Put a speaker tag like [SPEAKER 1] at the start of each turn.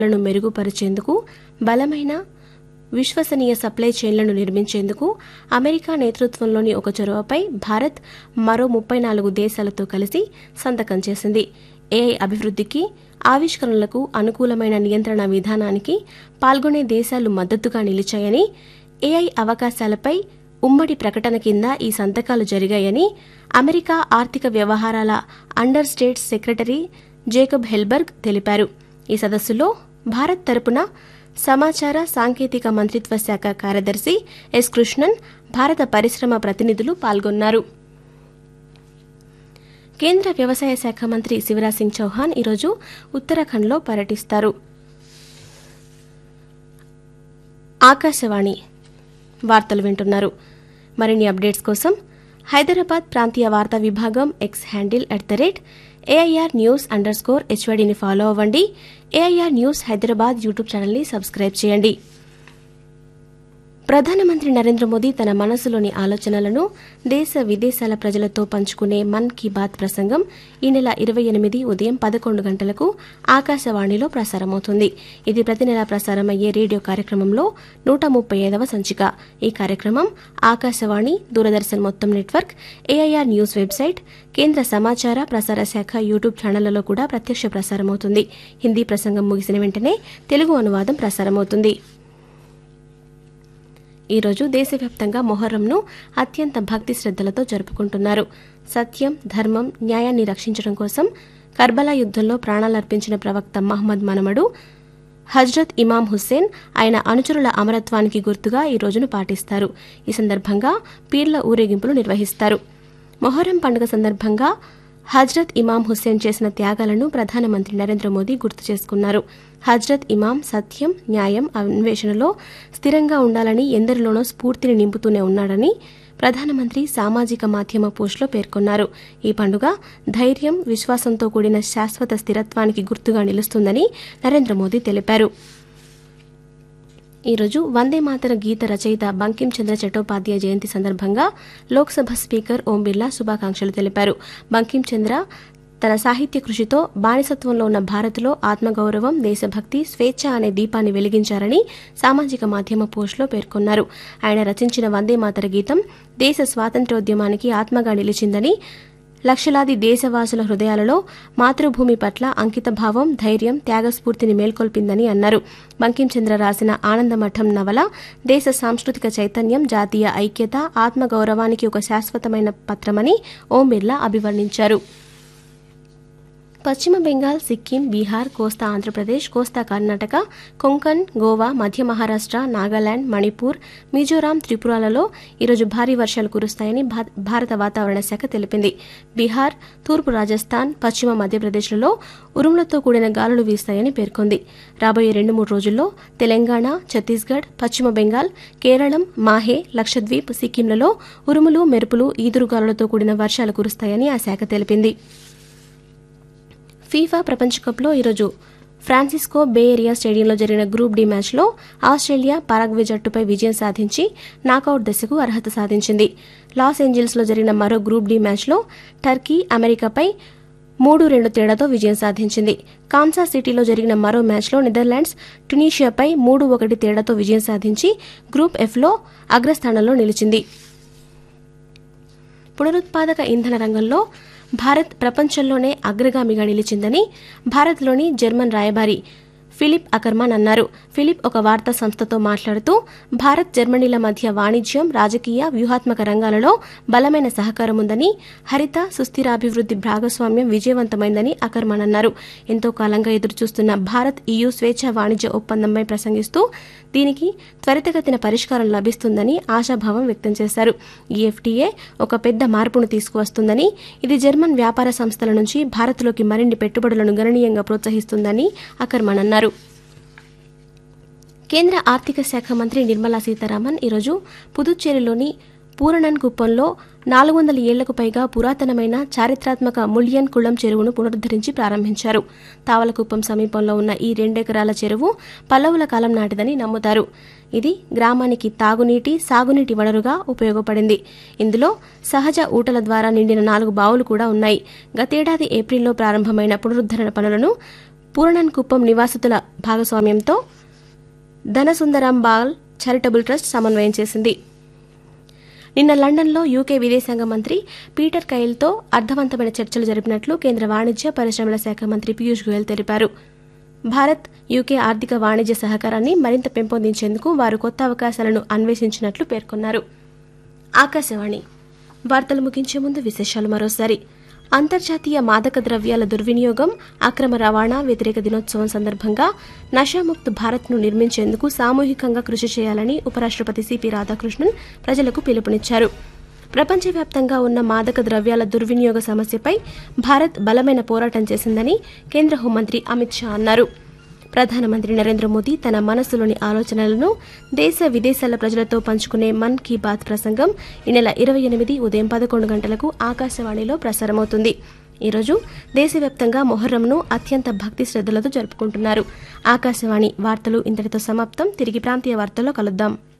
[SPEAKER 1] లను మెరుగుపరిచేందుకు బలమైన విశ్వసనీయ సప్లై చైన్లను నిర్మించేందుకు అమెరికా నేతృత్వంలోని ఒక చొరవపై భారత్ మరో ముప్పై నాలుగు దేశాలతో కలిసి సంతకం చేసింది ఏఐ అభివృద్ధికి ఆవిష్కరణలకు అనుకూలమైన నియంత్రణ విధానానికి పాల్గొనే దేశాలు మద్దతుగా నిలిచాయని ఏఐ అవకాశాలపై ఉమ్మడి ప్రకటన కింద ఈ సంతకాలు జరిగాయని అమెరికా ఆర్థిక వ్యవహారాల under states secretary Jacob Helberg తెలిపారు ఈ సదస్సులో భారత్ తరపున సమాచార సాంకేతిక మంత్రిత్వ శాఖ కార్యదర్శి ఎస్ కృష్ణన్ భారత పరిశ్రమ ప్రతినిధులు పాల్గొన్నారు కేంద్ర వ్యవసాయ శాఖ మంత్రి శివరాజ్ సింగ్ చౌహాన్ ఈరోజు ఉత్తరాఖండ్లో పర్యటిస్తారు ఆకాశవాణి వార్తలు వింటున్నారు మరిన్ని అప్డేట్స్ కోసం హైదరాబాద్ ప్రాంతీయ వార్తా విభాగం X handle at the rate AIR news underscore హెచ్వైడీని ఫాలో అవ్వండి ఏఐఆర్ న్యూస్ హైదరాబాద్ యూట్యూబ్ ఛానల్ని సబ్స్క్రైబ్ చేయండి ప్రధానమంత్రి నరేంద్ర మోదీ తన మనసులోని ఆలోచనలను దేశ విదేశాల ప్రజలతో పంచుకునే మన్ కీ బాత్ ప్రసంగం ఈ నెల ఇరవై ఎనిమిది ఉదయం పదకొండు గంటలకు ఆకాశవాణిలో ప్రసారమవుతుంది ఇది ప్రతి నెల ప్రసారమయ్యే రేడియో కార్యక్రమంలో నూట ముప్పై ఐదవ సంచిక ఈ కార్యక్రమం ఆకాశవాణి దూరదర్శన్ మొత్తం నెట్వర్క్ ఏఐఆర్ న్యూస్ వెబ్సైట్ కేంద్ర సమాచార ప్రసార శాఖ యూట్యూబ్ ఛానళ్లలో కూడా ప్రత్యక్ష ప్రసారమవుతుంది హిందీ ప్రసంగం ముగిసిన వెంటనే తెలుగు అనువాదం ప్రసారమవుతుంది ఈరోజు దేశవ్యాప్తంగా మొహర్రంను అత్యంత భక్తి శ్రద్దలతో జరుపుకుంటున్నారు సత్యం ధర్మం న్యాయాన్ని రక్షించడం కోసం కర్బలా యుద్దంలో ప్రాణాలర్పించిన ప్రవక్త మహమ్మద్ మనమడు హజ్రత్ ఇమాం హుస్సేన్ ఆయన అనుచరుల అమరత్వానికి గుర్తుగా ఈ రోజును పాటిస్తారు ఈ సందర్భంగా పీర్ల ఊరేగింపులు నిర్వహిస్తారు మొహర్రం పండుగ సందర్భంగా హజ్రత్ ఇమాం హుస్సేన్ చేసిన త్యాగాలను ప్రధానమంత్రి నరేంద్ర మోదీ గుర్తు చేసుకున్నారు హజ్రత్ ఇమాం సత్యం న్యాయం అన్వేషణలో స్థిరంగా ఉండాలని ఎందరిలోనో స్ఫూర్తిని నింపుతూనే ఉన్నాడని ప్రధానమంత్రి సామాజిక మాధ్యమ పోస్టులో పేర్కొన్నారు ఈ పండుగ ధైర్యం విశ్వాసంతో కూడిన శాశ్వత స్థిరత్వానికి గుర్తుగా నిలుస్తుందని నరేంద్ర మోదీ తెలిపారు ఈరోజు వందే మాతర గీత రచయిత బంకిం చంద్ర చట్టోపాధ్యాయ జయంతి సందర్భంగా లోక్సభ స్పీకర్ ఓం బిర్లా శుభాకాంక్షలు తెలిపారు బంకిం చంద్ర తన సాహిత్య కృషితో బానిసత్వంలో ఉన్న భారత్లో ఆత్మగౌరవం దేశభక్తి స్వేచ్ఛ అనే దీపాన్ని వెలిగించారని సామాజిక మాధ్యమ పోస్టులో పేర్కొన్నారు ఆయన రచించిన వందే మాతర గీతం దేశ స్వాతంత్ర్యోద్యమానికి ఆత్మగా నిలిచిందని లక్షలాది దేశవాసుల హృదయాలలో మాతృభూమి పట్ల అంకితభావం ధైర్యం త్యాగస్ఫూర్తిని మేల్కొల్పిందని అన్నారు బంకించంద్ర రాసిన ఆనందమఠం నవల దేశ సాంస్కృతిక చైతన్యం జాతీయ ఐక్యత ఆత్మగౌరవానికి ఒక శాశ్వతమైన పత్రమని ఓం బిర్లా అభివర్ణించారు పశ్చిమ బెంగాల్ సిక్కిం బీహార్ కోస్తా ఆంధ్రప్రదేశ్ కోస్తా కర్ణాటక కొంకణ్ గోవా మధ్య మహారాష్ట్ర నాగాలాండ్ మణిపూర్ మిజోరాం త్రిపురాలలో ఈరోజు భారీ వర్షాలు కురుస్తాయని భా- భారత వాతావరణ శాఖ తెలిపింది బీహార్ తూర్పు రాజస్థాన్ పశ్చిమ మధ్యప్రదేశ్లలో ఉరుములతో కూడిన గాలులు వీస్తాయని పేర్కొంది రాబోయే రెండు మూడు రోజుల్లో తెలంగాణ ఛత్తీస్గఢ్ పశ్చిమ బెంగాల్ కేరళం మాహే లక్షద్వీప్ సిక్కింలలో ఉరుములు మెరుపులు ఈదురుగాలులతో కూడిన వర్షాలు కురుస్తాయని ఆ శాఖ తెలిపింది ఫీఫా ప్రపంచ కప్లో ఈరోజు ఫ్రాన్సిస్కో బే ఏరియా స్టేడియంలో జరిగిన గ్రూప్ డి మ్యాచ్లో ఆస్ట్రేలియా పారాగ్వే జట్టుపై విజయం సాధించి నాకౌట్ దశకు అర్హత సాధించింది లాస్ ఏంజల్స్లో జరిగిన మరో గ్రూప్ డి మ్యాచ్లో టర్కీ అమెరికాపై మూడు రెండు తేడాతో విజయం సాధించింది కాన్సాస్ సిటీలో జరిగిన మరో మ్యాచ్లో నెదర్లాండ్స్ ట్యునీషియాపై మూడు ఒకటి తేడాతో విజయం సాధించి గ్రూప్ ఎఫ్లో అగ్రస్థానంలో నిలిచింది పునరుత్పాదక ఇంధన రంగంలో భారత్ ప్రపంచంలోనే అగ్రగామిగా నిలిచిందని భారత్లోని జర్మన్ రాయబారి ఫిలిప్ అకర్మాన్ అన్నారు ఫిలిప్ ఒక వార్తా సంస్థతో మాట్లాడుతూ భారత్ జర్మనీల మధ్య వాణిజ్యం రాజకీయ వ్యూహాత్మక రంగాలలో బలమైన సహకారం ఉందని హరిత సుస్థిరాభివృద్ధి భాగస్వామ్యం విజయవంతమైందని అకర్మాన్ అన్నారు ఎంతో కాలంగా ఎదురుచూస్తున్న భారత్ ఈయూ స్వేచ్ఛ వాణిజ్య ఒప్పందంపై ప్రసంగిస్తూ దీనికి త్వరితగతిన పరిష్కారం లభిస్తుందని ఆశాభావం వ్యక్తం చేశారు ఈ ఎఫ్టీఏ ఒక పెద్ద మార్పును తీసుకువస్తుందని ఇది జర్మన్ వ్యాపార సంస్థల నుంచి భారత్లోకి మరిన్ని పెట్టుబడులను గణనీయంగా ప్రోత్సహిస్తుందని అకర్మన్ అన్నారు కేంద్ర ఆర్థిక శాఖ మంత్రి నిర్మలా సీతారామన్ ఈరోజు పుదుచ్చేరిలోని పూరణన్ కుప్పంలో నాలుగు వందల ఏళ్లకు పైగా పురాతనమైన చారిత్రాత్మక ముళ్యన్ కుళం చెరువును పునరుద్దరించి ప్రారంభించారు తావలకుప్పం సమీపంలో ఉన్న ఈ రెండెకరాల చెరువు పల్లవుల కాలం నాటిదని నమ్ముతారు ఇది గ్రామానికి తాగునీటి సాగునీటి వనరుగా ఉపయోగపడింది ఇందులో సహజ ఊటల ద్వారా నిండిన నాలుగు బావులు కూడా ఉన్నాయి గతేడాది ఏప్రిల్లో ప్రారంభమైన పునరుద్ధరణ పనులను పూరణన్ కుప్పం నివాసితుల భాగస్వామ్యంతో ధనసుందరం బాల్ చారిటబుల్ ట్రస్ట్ సమన్వయం చేసింది నిన్న లండన్లో యూకే విదేశాంగ మంత్రి పీటర్ కైల్తో అర్థవంతమైన చర్చలు జరిపినట్లు కేంద్ర వాణిజ్య పరిశ్రమల శాఖ మంత్రి పీయూష్ గోయల్ తెలిపారు భారత్ యూకే ఆర్థిక వాణిజ్య సహకారాన్ని మరింత పెంపొందించేందుకు వారు కొత్త అవకాశాలను అన్వేషించినట్లు పేర్కొన్నారు ఆకాశవాణి వార్తలు ముగించే ముందు విశేషాలు మరోసారి అంతర్జాతీయ మాదక ద్రవ్యాల దుర్వినియోగం అక్రమ రవాణా వ్యతిరేక దినోత్సవం సందర్భంగా నషాముక్త్ భారత్ను నిర్మించేందుకు సామూహికంగా కృషి చేయాలని ఉపరాష్ట్రపతి సిపి రాధాకృష్ణన్ ప్రజలకు పిలుపునిచ్చారు ప్రపంచవ్యాప్తంగా ఉన్న మాదక ద్రవ్యాల దుర్వినియోగ సమస్యపై భారత్ బలమైన పోరాటం చేసిందని కేంద్ర హోంమంత్రి అమిత్ షా అన్నారు ప్రధానమంత్రి నరేంద్ర మోదీ తన మనసులోని ఆలోచనలను దేశ విదేశాల ప్రజలతో పంచుకునే మన్ కీ బాత్ ప్రసంగం ఈ నెల ఇరవై ఎనిమిది ఉదయం పదకొండు గంటలకు ఆకాశవాణిలో ప్రసారమవుతుంది ఈరోజు దేశవ్యాప్తంగా మొహర్రంను అత్యంత భక్తి శ్రద్దలతో జరుపుకుంటున్నారు ఆకాశవాణి వార్తలు ఇంతటితో సమాప్తం తిరిగి ప్రాంతీయ వార్తల్లో కలుద్దాం